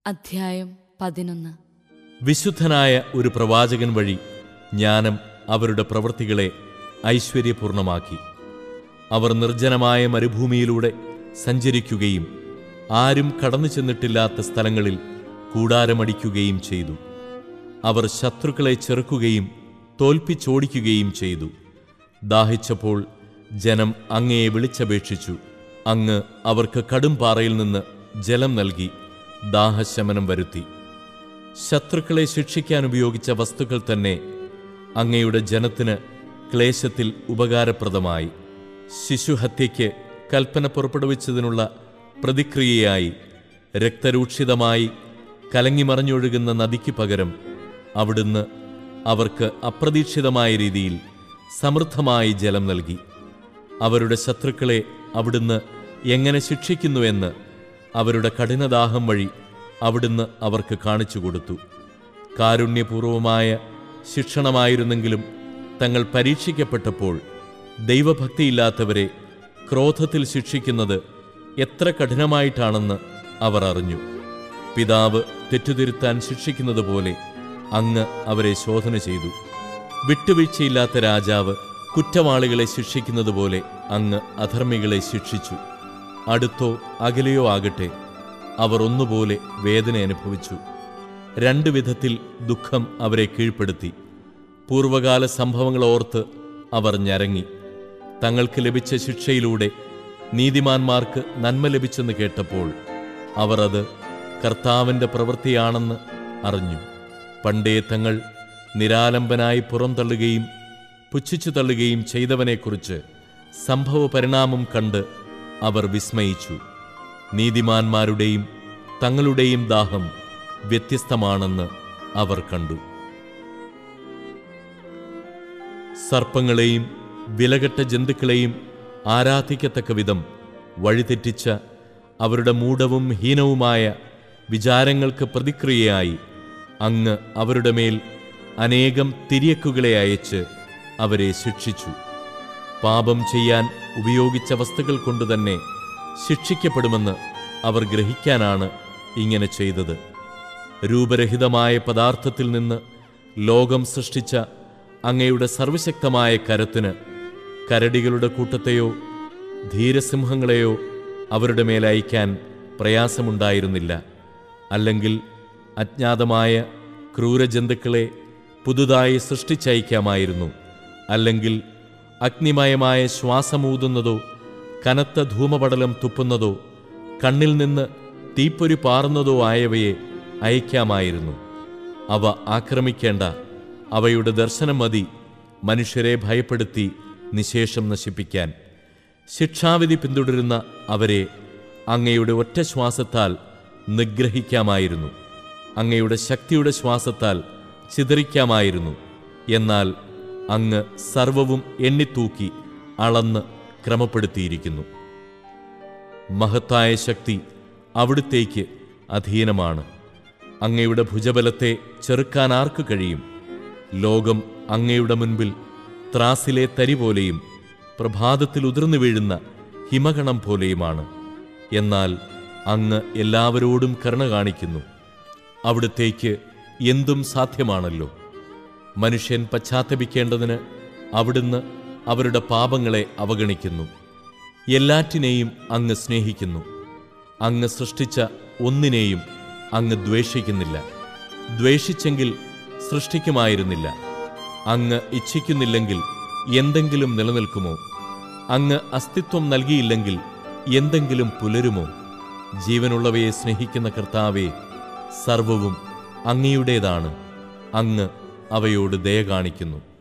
അധ്യായം പതിനൊന്ന് വിശുദ്ധനായ ഒരു പ്രവാചകൻ വഴി ജ്ഞാനം അവരുടെ പ്രവൃത്തികളെ ഐശ്വര്യപൂർണമാക്കി അവർ നിർജ്ജനമായ മരുഭൂമിയിലൂടെ സഞ്ചരിക്കുകയും ആരും കടന്നു ചെന്നിട്ടില്ലാത്ത സ്ഥലങ്ങളിൽ കൂടാരമടിക്കുകയും ചെയ്തു അവർ ശത്രുക്കളെ ചെറുക്കുകയും തോൽപ്പിച്ചോടിക്കുകയും ചെയ്തു ദാഹിച്ചപ്പോൾ ജനം അങ്ങയെ വിളിച്ചപേക്ഷിച്ചു അങ്ങ് അവർക്ക് കടും പാറയിൽ നിന്ന് ജലം നൽകി ദാഹശമനം വരുത്തി ശത്രുക്കളെ ശിക്ഷിക്കാൻ ഉപയോഗിച്ച വസ്തുക്കൾ തന്നെ അങ്ങയുടെ ജനത്തിന് ക്ലേശത്തിൽ ഉപകാരപ്രദമായി ശിശുഹത്യയ്ക്ക് കൽപ്പന പുറപ്പെടുവിച്ചതിനുള്ള പ്രതിക്രിയയായി രക്തരൂക്ഷിതമായി കലങ്ങിമറിഞ്ഞൊഴുകുന്ന നദിക്ക് പകരം അവിടുന്ന് അവർക്ക് അപ്രതീക്ഷിതമായ രീതിയിൽ സമൃദ്ധമായി ജലം നൽകി അവരുടെ ശത്രുക്കളെ അവിടുന്ന് എങ്ങനെ ശിക്ഷിക്കുന്നുവെന്ന് അവരുടെ കഠിനദാഹം വഴി അവിടുന്ന് അവർക്ക് കാണിച്ചു കൊടുത്തു കാരുണ്യപൂർവമായ ശിക്ഷണമായിരുന്നെങ്കിലും തങ്ങൾ പരീക്ഷിക്കപ്പെട്ടപ്പോൾ ദൈവഭക്തിയില്ലാത്തവരെ ക്രോധത്തിൽ ശിക്ഷിക്കുന്നത് എത്ര കഠിനമായിട്ടാണെന്ന് അവർ അറിഞ്ഞു പിതാവ് തെറ്റുതിരുത്താൻ ശിക്ഷിക്കുന്നത് പോലെ അങ്ങ് അവരെ ശോധന ചെയ്തു വിട്ടുവീഴ്ചയില്ലാത്ത രാജാവ് കുറ്റവാളികളെ ശിക്ഷിക്കുന്നത് പോലെ അങ്ങ് അധർമ്മികളെ ശിക്ഷിച്ചു അടുത്തോ അകലെയോ ആകട്ടെ അവർ ഒന്നുപോലെ വേദന അനുഭവിച്ചു രണ്ടു വിധത്തിൽ ദുഃഖം അവരെ കീഴ്പ്പെടുത്തി പൂർവകാല സംഭവങ്ങൾ ഓർത്ത് അവർ ഞരങ്ങി തങ്ങൾക്ക് ലഭിച്ച ശിക്ഷയിലൂടെ നീതിമാന്മാർക്ക് നന്മ ലഭിച്ചെന്ന് കേട്ടപ്പോൾ അവർ അത് കർത്താവിൻ്റെ പ്രവൃത്തിയാണെന്ന് അറിഞ്ഞു പണ്ടേ തങ്ങൾ നിരാലംബനായി പുറംതള്ളുകയും പുച്ഛിച്ചു തള്ളുകയും ചെയ്തവനെക്കുറിച്ച് സംഭവ പരിണാമം കണ്ട് അവർ വിസ്മയിച്ചു നീതിമാന്മാരുടെയും തങ്ങളുടെയും ദാഹം വ്യത്യസ്തമാണെന്ന് അവർ കണ്ടു സർപ്പങ്ങളെയും വിലകെട്ട ജന്തുക്കളെയും ആരാധിക്കത്തക്ക വിധം വഴിതെറ്റിച്ച അവരുടെ മൂഢവും ഹീനവുമായ വിചാരങ്ങൾക്ക് പ്രതിക്രിയയായി അങ്ങ് അവരുടെ മേൽ അനേകം തിരിയക്കുകളെ അയച്ച് അവരെ ശിക്ഷിച്ചു പാപം ചെയ്യാൻ ഉപയോഗിച്ച വസ്തുക്കൾ കൊണ്ടുതന്നെ ശിക്ഷിക്കപ്പെടുമെന്ന് അവർ ഗ്രഹിക്കാനാണ് ഇങ്ങനെ ചെയ്തത് രൂപരഹിതമായ പദാർത്ഥത്തിൽ നിന്ന് ലോകം സൃഷ്ടിച്ച അങ്ങയുടെ സർവശക്തമായ കരത്തിന് കരടികളുടെ കൂട്ടത്തെയോ ധീരസിംഹങ്ങളെയോ അവരുടെ മേൽ അയക്കാൻ പ്രയാസമുണ്ടായിരുന്നില്ല അല്ലെങ്കിൽ അജ്ഞാതമായ ക്രൂരജന്തുക്കളെ പുതുതായി സൃഷ്ടിച്ചയക്കാമായിരുന്നു അല്ലെങ്കിൽ അഗ്നിമയമായ ശ്വാസമൂതുന്നതോ കനത്ത ധൂമപടലം തുപ്പുന്നതോ കണ്ണിൽ നിന്ന് തീപ്പൊരി പാറുന്നതോ ആയവയെ അയക്കാമായിരുന്നു അവ ആക്രമിക്കേണ്ട അവയുടെ ദർശനം മതി മനുഷ്യരെ ഭയപ്പെടുത്തി നിശേഷം നശിപ്പിക്കാൻ ശിക്ഷാവിധി പിന്തുടരുന്ന അവരെ അങ്ങയുടെ ഒറ്റ ശ്വാസത്താൽ നിഗ്രഹിക്കാമായിരുന്നു അങ്ങയുടെ ശക്തിയുടെ ശ്വാസത്താൽ ചിതറിക്കാമായിരുന്നു എന്നാൽ അങ്ങ് സർവവും എണ്ണിത്തൂക്കി അളന്ന് ക്രമപ്പെടുത്തിയിരിക്കുന്നു മഹത്തായ ശക്തി അവിടുത്തേക്ക് അധീനമാണ് അങ്ങയുടെ ഭുജബലത്തെ ചെറുക്കാൻ ആർക്ക് കഴിയും ലോകം അങ്ങയുടെ മുൻപിൽ ത്രാസിലെ തരി പോലെയും പ്രഭാതത്തിൽ ഉതിർന്നു വീഴുന്ന ഹിമകണം പോലെയുമാണ് എന്നാൽ അങ്ങ് എല്ലാവരോടും കരുണ കാണിക്കുന്നു അവിടുത്തേക്ക് എന്തും സാധ്യമാണല്ലോ മനുഷ്യൻ പശ്ചാത്തപിക്കേണ്ടതിന് അവിടുന്ന് അവരുടെ പാപങ്ങളെ അവഗണിക്കുന്നു എല്ലാറ്റിനെയും അങ്ങ് സ്നേഹിക്കുന്നു അങ്ങ് സൃഷ്ടിച്ച ഒന്നിനെയും അങ്ങ് ദ്വേഷിക്കുന്നില്ല ദ്വേഷിച്ചെങ്കിൽ സൃഷ്ടിക്കുമായിരുന്നില്ല അങ്ങ് ഇച്ഛിക്കുന്നില്ലെങ്കിൽ എന്തെങ്കിലും നിലനിൽക്കുമോ അങ്ങ് അസ്തിത്വം നൽകിയില്ലെങ്കിൽ എന്തെങ്കിലും പുലരുമോ ജീവനുള്ളവയെ സ്നേഹിക്കുന്ന കർത്താവെ സർവവും അങ്ങയുടേതാണ് അങ്ങ് അവയോട് ദയ കാണിക്കുന്നു